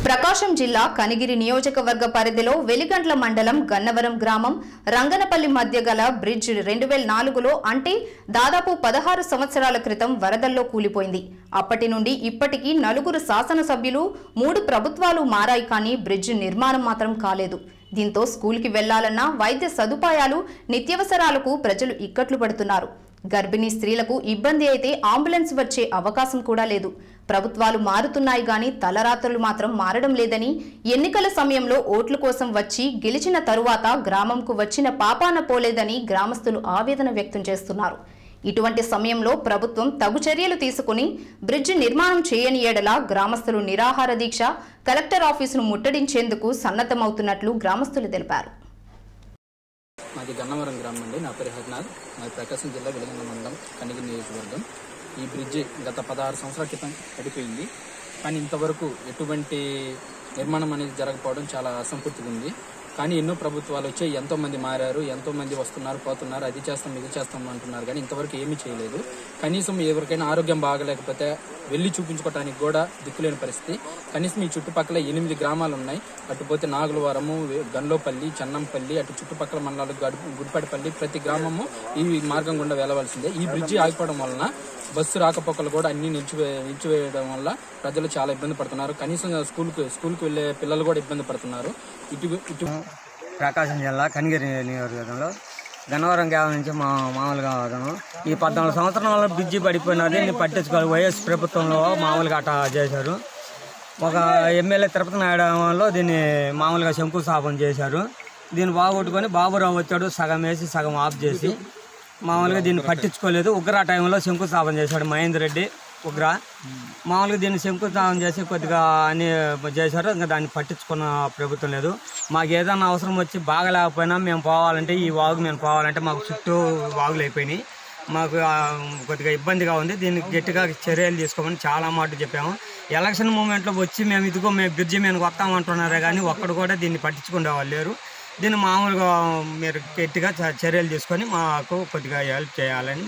ప్రకాశం జిల్లా కనిగిరి నియోజకవర్గ పరిధిలో వెలిగంట్ల మండలం గన్నవరం గ్రామం రంగనపల్లి మధ్య గల బ్రిడ్జ్ రెండు వేల నాలుగులో అంటే దాదాపు పదహారు సంవత్సరాల క్రితం వరదల్లో కూలిపోయింది అప్పటి నుండి ఇప్పటికీ నలుగురు శాసనసభ్యులు మూడు ప్రభుత్వాలు మారాయి కానీ బ్రిడ్జ్ నిర్మాణం మాత్రం కాలేదు దీంతో స్కూల్కి వెళ్లాలన్నా వైద్య సదుపాయాలు నిత్యవసరాలకు ప్రజలు ఇక్కట్లు పడుతున్నారు గర్భిణీ స్త్రీలకు ఇబ్బంది అయితే అంబులెన్స్ వచ్చే అవకాశం కూడా లేదు ప్రభుత్వాలు మారుతున్నాయి గాని తలరాత్రులు మాత్రం మారడం లేదని ఎన్నికల సమయంలో ఓట్ల కోసం వచ్చి గెలిచిన తరువాత గ్రామంకు వచ్చిన పాపాన పోలేదని గ్రామస్తులు ఆవేదన వ్యక్తం చేస్తున్నారు ఇటువంటి సమయంలో ప్రభుత్వం తగు చర్యలు తీసుకుని బ్రిడ్జ్ నిర్మాణం చేయని ఎడల గ్రామస్తులు నిరాహార దీక్ష కలెక్టర్ ఆఫీసును ముట్టడించేందుకు సన్నద్ధమవుతున్నట్లు గ్రామస్తులు తెలిపారు మాది గన్నవరం గ్రామం అండి నా పేరు హరినాథ్ మాది ప్రకాశం జిల్లా వెలుగొండ మండలం కనిగిరి నియోజకవర్గం ఈ బ్రిడ్జి గత పదహారు సంవత్సరాల క్రితం పడిపోయింది కానీ ఇంతవరకు ఎటువంటి నిర్మాణం అనేది జరగకపోవడం చాలా అసంపూర్తిగా ఉంది కానీ ఎన్నో ప్రభుత్వాలు వచ్చి ఎంతో మంది మారారు ఎంతో మంది వస్తున్నారు పోతున్నారు అది చేస్తాం ఇది చేస్తాం అంటున్నారు కానీ ఇంతవరకు ఏమీ చేయలేదు కనీసం ఎవరికైనా ఆరోగ్యం బాగలేకపోతే వెళ్ళి చూపించుకోవడానికి కూడా దిక్కులేని పరిస్థితి కనీసం ఈ చుట్టుపక్కల ఎనిమిది గ్రామాలు ఉన్నాయి అటుపోతే నాగులవరము గన్లోపల్లి చెన్నంపల్లి అటు చుట్టుపక్కల మండలాలు గడు- గుడిపాటిపల్లి ప్రతి గ్రామము ఈ మార్గం గుండా వెళ్ళవలసిందే ఈ బ్రిడ్జి ఆగిపోవడం వలన బస్సు రాకపోకలు కూడా అన్ని నిలిచివే నిలిచివేయడం వల్ల ప్రజలు చాలా ఇబ్బంది పడుతున్నారు కనీసం స్కూల్కి స్కూల్కి వెళ్ళే పిల్లలు కూడా ఇబ్బంది పడుతున్నారు ఇటు ఇటు ప్రకాశం జిల్లా కనిగిరి నియోజకవర్గంలో గన్నవరం గ్రామం నుంచి మా మామూలుగా వదను ఈ పద్నాలుగు సంవత్సరాల బ్రిడ్జి పడిపోయినది దీన్ని పట్టించుకోవాలి వైఎస్ ప్రభుత్వంలో మామూలుగా అట్లా చేశారు ఒక ఎమ్మెల్యే తిరుపతి నాయుడులో దీన్ని మామూలుగా శంకుస్థాపన చేశారు దీన్ని బాగొట్టుకొని బాబురావు వచ్చాడు సగం వేసి సగం ఆఫ్ చేసి మామూలుగా దీన్ని పట్టించుకోలేదు ఉగ్ర టైంలో శంకుస్థాపన చేశాడు మహేందర్ రెడ్డి ఉగ్ర మామూలుగా దీన్ని శంకుస్థాపన చేసి కొద్దిగా అన్ని చేశారు ఇంకా దాన్ని పట్టించుకున్న ప్రభుత్వం లేదు మాకు ఏదైనా అవసరం వచ్చి బాగలేకపోయినా మేము పోవాలంటే ఈ వాగు మేము పోవాలంటే మాకు చుట్టూ వాగులు అయిపోయినాయి మాకు ఆ, కొద్దిగా ఇబ్బందిగా ఉంది దీనికి గట్టిగా చర్యలు తీసుకోమని చాలా మాట చెప్పాము ఎలక్షన్ మూమెంట్లో వచ్చి మేము ఇదిగో మేము బ్రిడ్జి మేము వస్తామంటున్నారే కానీ ఒక్కడు కూడా దీన్ని పట్టించుకునే వాళ్ళు లేరు దీన్ని మామూలుగా మీరు గట్టిగా చ- చర్యలు తీసుకొని మాకు కొద్దిగా హెల్ప్ చేయాలని